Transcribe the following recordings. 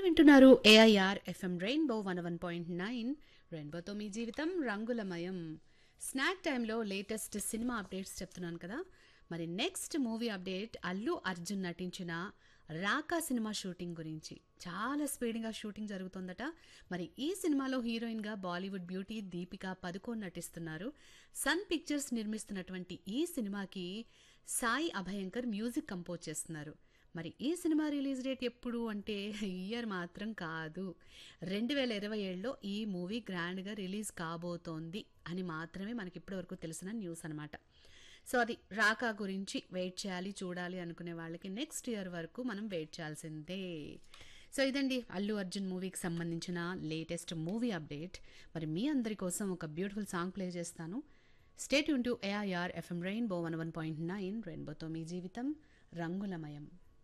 వింటున్నారు AIR FM rainbow one one point nine రెయిన్బోతో మీ జీవితం రంగులమయం స్నాక్ టైంలో లేటెస్ట్ సినిమా అప్డేట్స్ చెప్తున్నాను కదా మరి next movie update Allu Arjun నటించిన రాకా సినిమా షూటింగ్ గురించి చాలా స్పీడ్గా షూటింగ్ జరుగుతుందట మరి ఈ సినిమాలో హీరోయిన్గా బాలీవుడ్ బ్యూటీ దీపికా పదుకోన్ నటిస్తున్నారు సన్ పిక్చర్స్ నిర్మిస్తున్నటువంటి ఈ సినిమాకి సాయి అభయంకర్ మ్యూజిక్ కంపోజ్ చేస్తున్నారు మరి ఈ సినిమా రిలీజ్ డేట్ ఎప్పుడు అంటే ఇయర్ మాత్రం కాదు రెండు వేల ఇరవై ఏడులో ఈ మూవీ గ్రాండ్గా రిలీజ్ కాబోతోంది అని మాత్రమే మనకి ఇప్పటివరకు తెలిసిన న్యూస్ అనమాట సో అది రాకా గురించి వెయిట్ చేయాలి చూడాలి అనుకునే వాళ్ళకి నెక్స్ట్ ఇయర్ వరకు మనం వెయిట్ చేయాల్సిందే సో ఇదండి అల్లు అర్జున్ మూవీకి సంబంధించిన లేటెస్ట్ మూవీ అప్డేట్ మరి మీ అందరి కోసం ఒక బ్యూటిఫుల్ సాంగ్ ప్లే చేస్తాను స్టేట్ యూన్ to AIR FM rainbow one one point nine రెయిన్బోతో మీ జీవితం రంగులమయం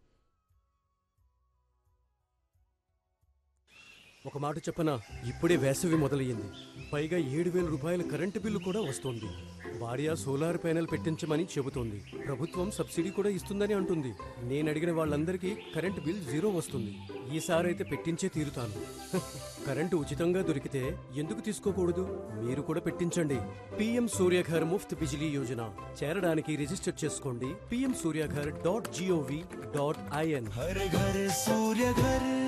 ఒక మాట చెప్పనా ఇప్పుడే వేసవి మొదలయ్యింది పైగా ఏడు వేల రూపాయల కరెంటు బిల్లు కూడా వస్తోంది భార్య సోలార్ ప్యానెల్ పెట్టించమని చెబుతోంది ప్రభుత్వం సబ్సిడీ కూడా ఇస్తుందని అంటుంది నేను అడిగిన వాళ్ళందరికీ కరెంటు బిల్ జీరో వస్తుంది ఈసారైతే పెట్టించే తీరుతాను హ, కరెంటు ఉచితంగా దొరికితే ఎందుకు తీసుకోకూడదు మీరు కూడా పెట్టించండి పిఎం సూర్యఘర్ ముఫ్త్ బిజిలీ యోజన చేరడానికి రిజిస్టర్ చేసుకోండి PM Suryaghar dot GOV dot IN हर घर सूर्य घर